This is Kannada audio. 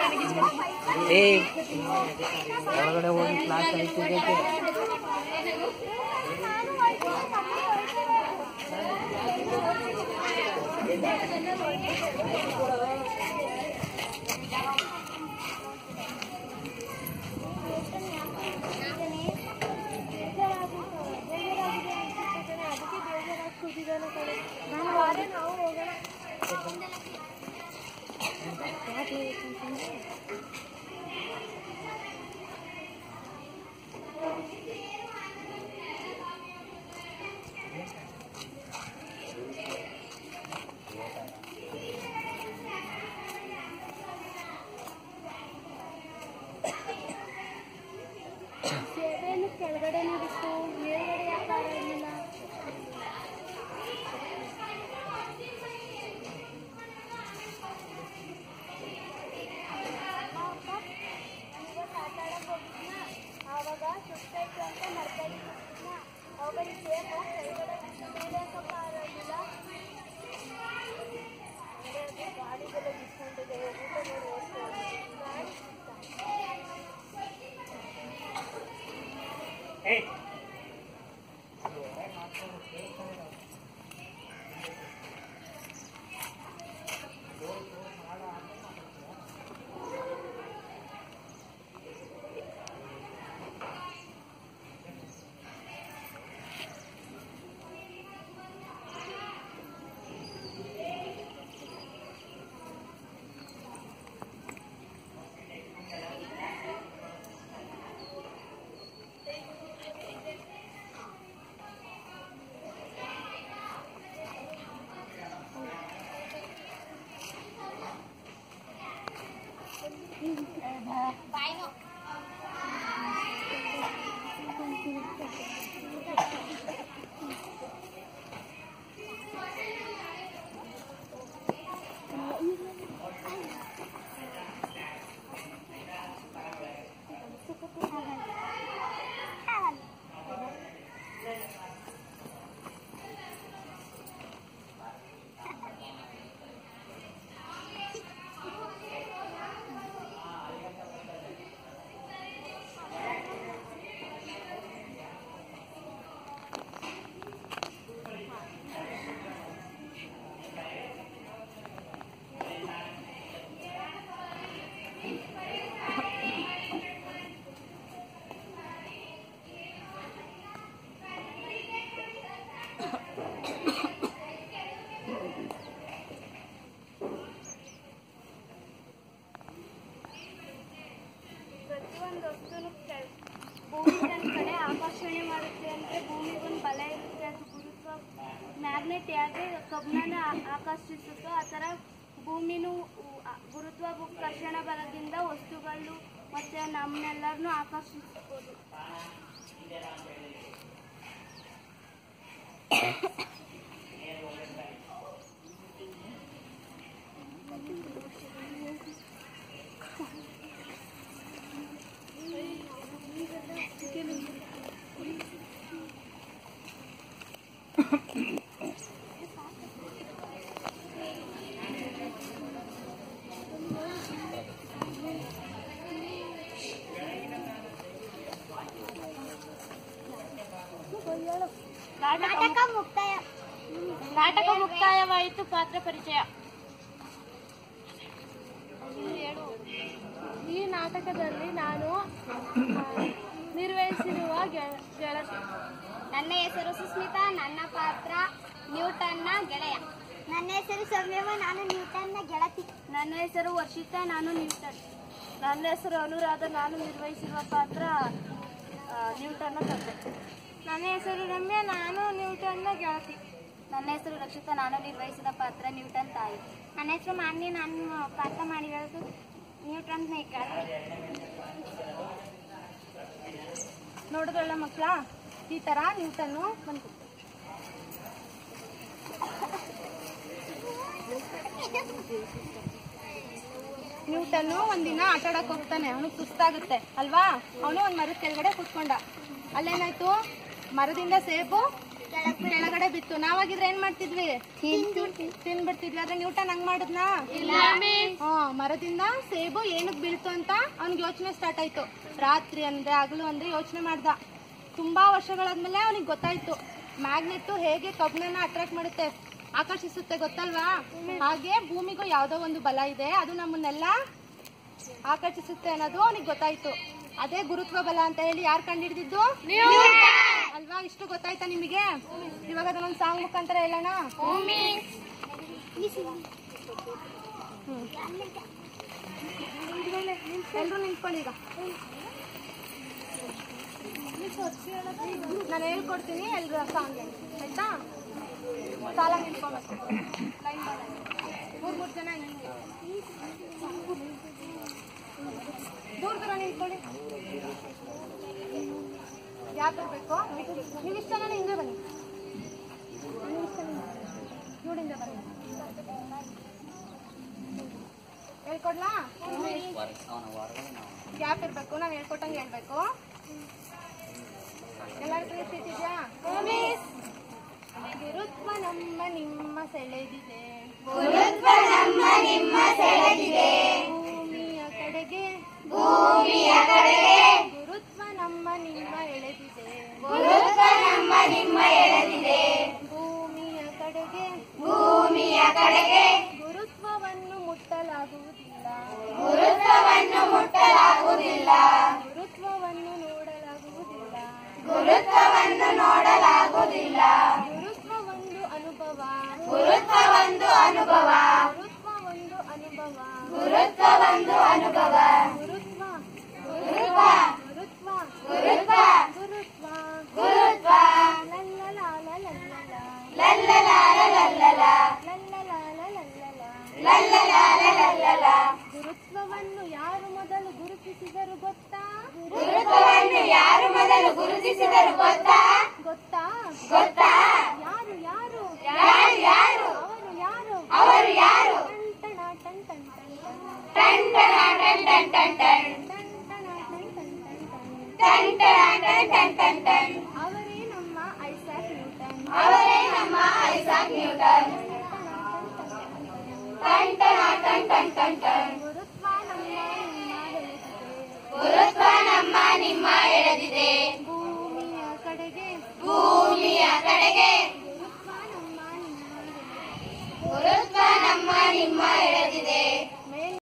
ಏ ಹೊರಗಡೆ ಹೋಗಿ ಕ್ಲಾಸ್ ಐತಿದ್ದೈತೆ ಸೇವೆಯನ್ನು ಕೆಳಗಡೆ ಬಿಟ್ಟು ಮೇಲ್ಗಡೆ ಯಾಕೆ ಆಡೋದಿಲ್ಲ ಆವಾಗ ಸುತ್ತಾಯ್ತು ಅಂತ ಮರ್ತಾಗಿ ಅವಾಗ ಸೇಬು ಕೆಳಗಡೆ ಬಿಟ್ಟು ಮೇಲೆ ಸ್ವಲ್ಪ ಆಡೋದಿಲ್ಲ ಗಾಡಿಗೆಲ್ಲ ಬಿಟ್ಕೊಂಡಿದೆ ಊಟ ಮಾಡಿ ಹೋಗ್ತಾರೆ ಗಾಡಿ ಪ್ರತಿಯೊಂದು ವಸ್ತುನು ಕೆಳ- ಭೂಮಿ ನನ್ನ ಕಡೆ ಆಕರ್ಷಣೆ ಮಾಡುತ್ತೆ ಅಂದ್ರೆ ಭೂಮಿಗೊಂದು ಬಲ ಇರುತ್ತೆ ಅದು ಗುರುತ್ವ ಮ್ಯಾಗ್ನೆಟ್ ಯಾಕೆ ಕಬ್ಬಣನ ಆಕರ್ಷಿಸುತ್ತೋ ಆ ಥರ ಭೂಮಿನೂ ಉ- ಆ- ಗುರುತ್ವಾಕರ್ಷಣ ಬಲದಿಂದ ವಸ್ತುಗಳು ಮತ್ತೆ ನಮ್ಮನ್ನೆಲ್ಲರನ್ನೂ ಆಕರ್ಷಿಸ್ಬೋದು ನಾಟಕ ಮುಕ್ತಾಯ ನಾಟಕ ಮುಕ್ತಾಯವಾಯಿತು ಪಾತ್ರ ಪರಿಚಯ ಈ ನಾಟಕದಲ್ಲಿ ನಾನು ಆ, ನಿರ್ವಹಿಸಿರುವ ಗೆಳ- ಗೆಳತಿ ನನ್ನ ಹೆಸರು ಸುಸ್ಮಿತಾ ನನ್ನ ಪಾತ್ರ ನ್ಯೂಟನ್ನ ಗೆಳೆಯ ನನ್ನ ಹೆಸರು ಸೌಮ್ಯವ ನಾನು ನ್ಯೂಟನ್ನ ಗೆಳತಿ ನನ್ನ ಹೆಸರು ವರ್ಷಿತಾ ನಾನು ನ್ಯೂಟನ್ ನನ್ನ ಹೆಸರು ಅನುರಾಧ ನಾನು ನಿರ್ವಹಿಸಿರುವ ಪಾತ್ರ ಆ, ನ್ಯೂಟನ್ನ ತಂದೆ ನನ್ನ ಹೆಸರು ರಮ್ಯಾ ನಾನು ನ್ಯೂಟನ್ನ ಗೆಳತಿ ನನ್ನ ಹೆಸರು ರಕ್ಷಿತಾ ನಾನು ನಿರ್ವಹಿಸಿದ ಪಾತ್ರ ನ್ಯೂಟನ್ ತಾಯಿ ನನ್ನ ಹೆಸರು ಮಾನ್ಯ ನಾನು ಪಾತ್ರ ಮಾಡಿರೋದು ನ್ಯೂಟನ್ ಗೆಳತಿ ನೋಡಿದ್ರಲ್ಲ ಮಕ್ಕಳ ಈ ತರ ನ್ಯೂಟನ್ನು ಬಂತು ನ್ಯೂಟನ್ನು ಒಂದಿನ ಆಟ ಆಡಕ್ ಹೋಗ್ತಾನೆ ಅವನಿಗೆ ಸುಸ್ತಾಗುತ್ತೆ ಅಲ್ವಾ ಅವನು ಒಂದ್ ಮರದ ಕೆಳಗಡೆ ಕುತ್ಕೊಂಡ ಅಲ್ಲೇನಾಯ್ತು ಮರದಿಂದ ಸೇಬು ಕೆಳಗಡೆ ಬಿತ್ತು ನಾವಾಗಿದ್ರೆ ಏನ್ ಮಾಡ್ತಿದ್ವಿ ತಿನ್ಬಿಡ್ತಿದ್ವಿ ಆದ್ರೆ ನ್ಯೂಟನ್ ಹಂಗ್ ಮಾಡಿದ್ನಾ ಹಾ ಮರದಿಂದ ಸೇಬು ಏನಕ್ ಬೀಳ್ತು ಅಂತ ಅವ್ನಿಗೆ ಯೋಚನೆ ಸ್ಟಾರ್ಟ್ ಆಯ್ತು ರಾತ್ರಿ ಅಂದ್ರೆ ಹಗಲು ಅಂದ್ರೆ ಯೋಚನೆ ಮಾಡ್ದ ತುಂಬಾ ವರ್ಷಗಳಾದ್ಮೇಲೆ ಅವನಿಗೆ ಗೊತ್ತಾಯ್ತು ಮ್ಯಾಗ್ನೆಟ್ ಹೇಗೆ ಕಬ್ಬಿಣನ ಅಟ್ರಾಕ್ಟ್ ಮಾಡುತ್ತೆ ಆಕರ್ಷಿಸುತ್ತೆ ಗೊತ್ತಲ್ವಾ ಹಾಗೆ ಭೂಮಿಗೂ ಯಾವ್ದೋ ಒಂದು ಬಲ ಇದೆ ಅದು ನಮ್ಮನ್ನೆಲ್ಲ ಆಕರ್ಷಿಸುತ್ತೆ ಅನ್ನೋದು ಅವನಿಗೆ ಗೊತ್ತಾಯ್ತು ಅದೇ ಗುರುತ್ವ ಬಲ ಅಂತ ಹೇಳಿ ಯಾರು ಕಂಡಿಡಿದಿದ್ದು ಅಲ್ವಾ ಇಷ್ಟು ಗೊತ್ತಾಯ್ತಾ ನಿಮಗೆ ಇವಾಗ ಅದನ್ನೊಂದು ಸಾಂಗ್ ಮುಖಾಂತರ ಹೇಳೋಣ ಎಲ್ರು ನಿಂತ್ಕೊಳ್ಳಿ ಈಗ ನಾನು ಹೇಳ್ಕೊಡ್ತೀನಿ ಎಲ್ರು ಸಾಂಗ್ ಹೇಳಿ ಆಯ್ತಾ ಸಾಲ ನಿಂತ್ಕೊಬೇಕು ಲೈನ್ ಮೂರ್ ಮೂರ್ ಜನ ಹಿಂಗೆ ದೂರ ದೂರ ನಿಂತ್ಕೊಳ್ಳಿ ಯಾಕೆ ಇರ್ಬೇಕು ನೀವು ಇಷ್ಟ ಹಿಂಗೆ ಬನ್ನಿ ನೀವ್ ಇಷ್ಟ ನೋಡಿಂದ ಬನ್ನಿ ಹೇಳ್ಕೊಡ್ಲಾ ಗ್ಯಾಪ್ ಇರ್ಬೇಕು ನಾನು ಹೇಳ್ಕೊಟ್ಟಂಗೆ ಹೇಳ್ಬೇಕು ಎಲ್ಲರ ಕಡೆ ಸೀಟ್ ಇದೆಯಾ ಗುರುತ್ವ ನಮ್ಮ ನಿಮ್ಮ ಸೆಳೆದಿದೆ ಗುರುತ್ವ ನಮ್ಮ ನಿಮ್ಮ ಸೆಳೆದಿದೆ ಭೂಮಿಯ ಕಡೆಗೆ ಭೂಮಿಯ ಕಡೆಗೆ ಗುರುತ್ವ ನಮ್ಮ ನಿಮ್ಮ ಎಳೆದಿದೆ ಗುರುತ್ವ ನಮ್ಮ ನಿಮ್ಮ ಎಳೆದಿದೆ ಭೂಮಿಯ ಕಡೆಗೆ ಭೂಮಿಯ ಕಡೆಗೆ ಗುರುತ್ವವನ್ನು ಮುಟ್ಟಲಾಗುವುದಿಲ್ಲ ಗುರುತ್ವವನ್ನು ಮುಟ್ಟಲಾಗುವುದಿಲ್ಲ ಗುರುತ್ವವನ್ನು ನೋಡಲಾಗುವುದಿಲ್ಲ ಗುರುತ್ವವನ್ನು ನೋಡಲಾಗುವುದಿಲ್ಲ ಗುರುತ್ವ ಒಂದು ಅನುಭವ ಗುರುತ್ವ ಒಂದು ಅನುಭವ ಗುರುತ್ವ ಒಂದು ಅನುಭವ ಗುರುತ್ವ ಒಂದು ಅನುಭವ ಗುರುತ್ವ ಗುರುತ್ವ ಗುರುತ್ವ ಗುರುತ್ವ ಗುರುತ್ವ ಗುರುತ್ವ ಲಲ್ಲಲಾಲ ಲಲ್ಲಲ ಲಲ್ಲಲಾಲ ಲಲ್ಲಲ ಲಲ್ಲಲಾಲ ಲಲ್ಲಲ ಲಲ್ಲಲಾಲ ಲಲ್ಲಲ ಗುರುತ್ವವನ್ನು ಯಾರು ಮೊದಲು ಗುರುತಿಸಿದರು ಗೊತ್ತಾ ಗುರುತ್ವವನ್ನು ಯಾರು ಮೊದಲು ಗುರುತಿಸಿದರು ಗೊತ್ತಾ ಗೊತ್ತಾ ಗೊತ್ತಾ ಯಾರು ಯಾರು ಯಾರು ಯಾರು ಅವರು ಯಾರು ಅವರು ಯಾರು ಟಂಟಣ ಟಂಟನ್ ಟಂಟಣ ಟಂಟನ್ ಟಂಟನ್ ಅವರೇ ನಮ್ಮ ಐಸಾಕ್ ನ್ಯೂಟನ್ ಅವರೇ ನಮ್ಮ ಐಸಾಕ್ ನ್ಯೂಟನ್ ಗುರುತ್ವ ನಮ್ಮ ನಿಮ್ಮ ಬೆಳೆದಿದೆ ಗುರುತ್ವ ನಮ್ಮ